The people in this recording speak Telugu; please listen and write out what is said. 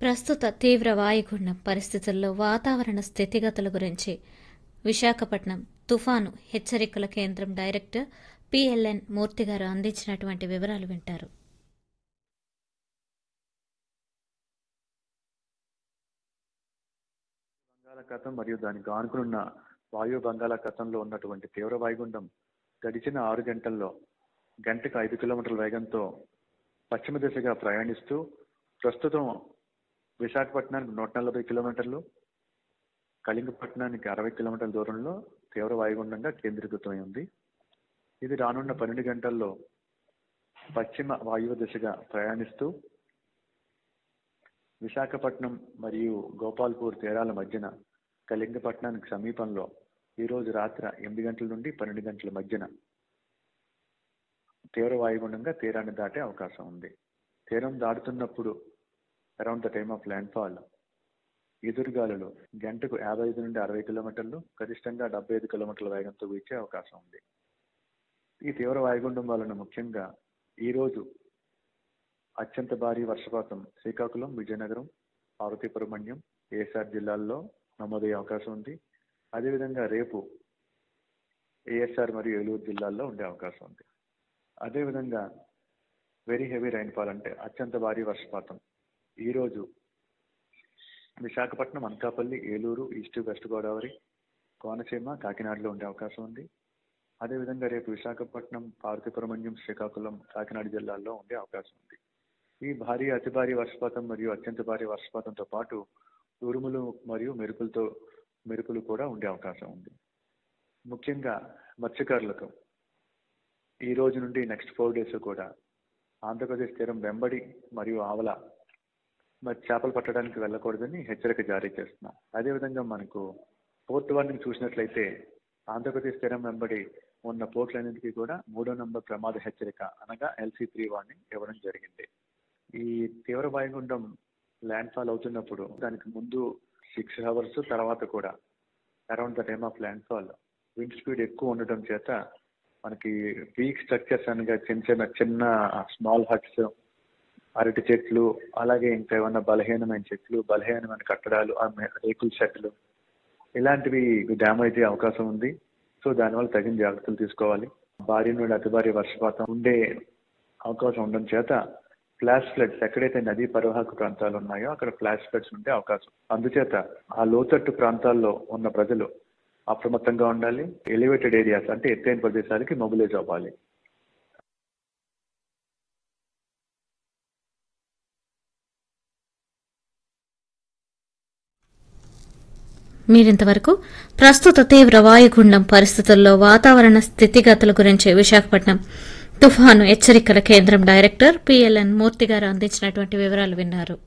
ప్రస్తుత తీవ్ర వాయుగుండం పరిస్థితుల్లో వాతావరణ స్థితిగతుల గురించి విశాఖపట్నం తుఫాను హెచ్చరికల కేంద్రం డైరెక్టర్ పిఎల్ఎన్ మూర్తి గారు అందించినటువంటి వివరాలు వింటారు బంగాళాఖాతం మరియు దానికి ఆనుకున్న వాయు బంగాళాఖాతంలో ఉన్నటువంటి తీవ్ర వాయుగుండం గడిచిన ఆరు గంటల్లో గంటకు ఐదు కిలోమీటర్ల వేగంతో పశ్చిమ దిశగా ప్రయాణిస్తూ ప్రస్తుతం విశాఖపట్నానికి నూట నలభై కిలోమీటర్లు కళింగపట్నానికి అరవై కిలోమీటర్ల దూరంలో తీవ్ర వాయుగుండంగా కేంద్రీకృతమై ఉంది ఇది రానున్న పన్నెండు గంటల్లో పశ్చిమ వాయువ్య దిశగా ప్రయాణిస్తూ విశాఖపట్నం మరియు గోపాల్పూర్ తీరాల మధ్యన కళింగపట్నానికి సమీపంలో ఈరోజు రాత్రి ఎనిమిది గంటల నుండి పన్నెండు గంటల మధ్యన తీవ్ర వాయుగుండంగా తీరాన్ని దాటే అవకాశం ఉంది తీరం దాటుతున్నప్పుడు around the time of landfall ఎదురుగాలులు గంటకు యాభై ఐదు నుండి అరవై కిలోమీటర్లు గరిష్టంగా డెబ్బై ఐదు కిలోమీటర్ల వేగంతో వీచే అవకాశం ఉంది ఈ తీవ్ర వాయుగుండం వలన ముఖ్యంగా ఈరోజు అత్యంత భారీ వర్షపాతం శ్రీకాకుళం విజయనగరం పార్వతీపురమణ్యం ఏఎస్ఆర్ జిల్లాల్లో నమోదయ్యే అవకాశం ఉంది అదేవిధంగా రేపు ఏఎస్ఆర్ మరియు ఏలూరు జిల్లాల్లో ఉండే అవకాశం ఉంది అదేవిధంగా వెరీ హెవీ రైన్ఫాల్ అంటే అత్యంత భారీ వర్షపాతం ఈరోజు విశాఖపట్నం అనకాపల్లి ఏలూరు ఈస్ట్ వెస్ట్ గోదావరి కోనసీమ కాకినాడలో ఉండే అవకాశం ఉంది అదేవిధంగా రేపు విశాఖపట్నం పార్వతీపురమణ్యం శ్రీకాకుళం కాకినాడ జిల్లాల్లో ఉండే అవకాశం ఉంది ఈ భారీ అతి భారీ వర్షపాతం మరియు అత్యంత భారీ వర్షపాతంతో పాటు ఉరుములు మరియు మెరుపులతో మెరుపులు కూడా ఉండే అవకాశం ఉంది ముఖ్యంగా మత్స్యకారులకు ఈ రోజు నుండి నెక్స్ట్ ఫోర్ డేస్ కూడా ఆంధ్రప్రదేశ్ తీరం వెంబడి మరియు ఆవల మరి చేపలు పట్టడానికి వెళ్ళకూడదని హెచ్చరిక జారీ చేస్తున్నాం అదేవిధంగా మనకు పోర్ట్ వార్నింగ్ చూసినట్లయితే ఆంధ్రప్రదేశ్ తీరం వెంబడి ఉన్న పోర్ట్లన్నింటికీ కూడా మూడో నంబర్ ప్రమాద హెచ్చరిక అనగా ఎల్సీ త్రీ వార్నింగ్ ఇవ్వడం జరిగింది ఈ తీవ్ర వాయుగుండం ల్యాండ్ ఫాల్ అవుతున్నప్పుడు దానికి ముందు సిక్స్ అవర్స్ తర్వాత కూడా around the time of landfall wind speed ఎక్కువ ఉండటం చేత మనకి వీక్ స్ట్రక్చర్స్ అనగా చిన్న చిన్న చిన్న స్మాల్ హట్స్ అరటి చెట్లు అలాగే ఇంకా ఏమన్నా బలహీనమైన చెట్లు బలహీనమైన కట్టడాలు ఆ రేకుల షెడ్లు ఇలాంటివి డ్యామేజ్ అయ్యే అవకాశం ఉంది సో దానివల్ల తగిన జాగ్రత్తలు తీసుకోవాలి భారీ నుండి అతి భారీ వర్షపాతం ఉండే అవకాశం ఉండడం చేత ఫ్లాష్ ఫ్లడ్స్ ఎక్కడైతే నదీ పరివాహక ప్రాంతాలు ఉన్నాయో అక్కడ ఫ్లాష్ ఫ్లడ్స్ ఉండే అవకాశం అందుచేత ఆ లోతట్టు ప్రాంతాల్లో ఉన్న ప్రజలు అప్రమత్తంగా ఉండాలి ఎలివేటెడ్ ఏరియాస్ అంటే ఎత్తైన ప్రదేశాలకి మొబిలైజ్ అవ్వాలి మీరింతవరకు ప్రస్తుత తీవ్ర వాయుగుండం పరిస్థితుల్లో వాతావరణ స్థితిగతుల గురించి విశాఖపట్నం తుఫాను హెచ్చరికల కేంద్రం డైరెక్టర్ పిఎల్ఎన్ మూర్తి గారు అందించినటువంటి వివరాలు విన్నారు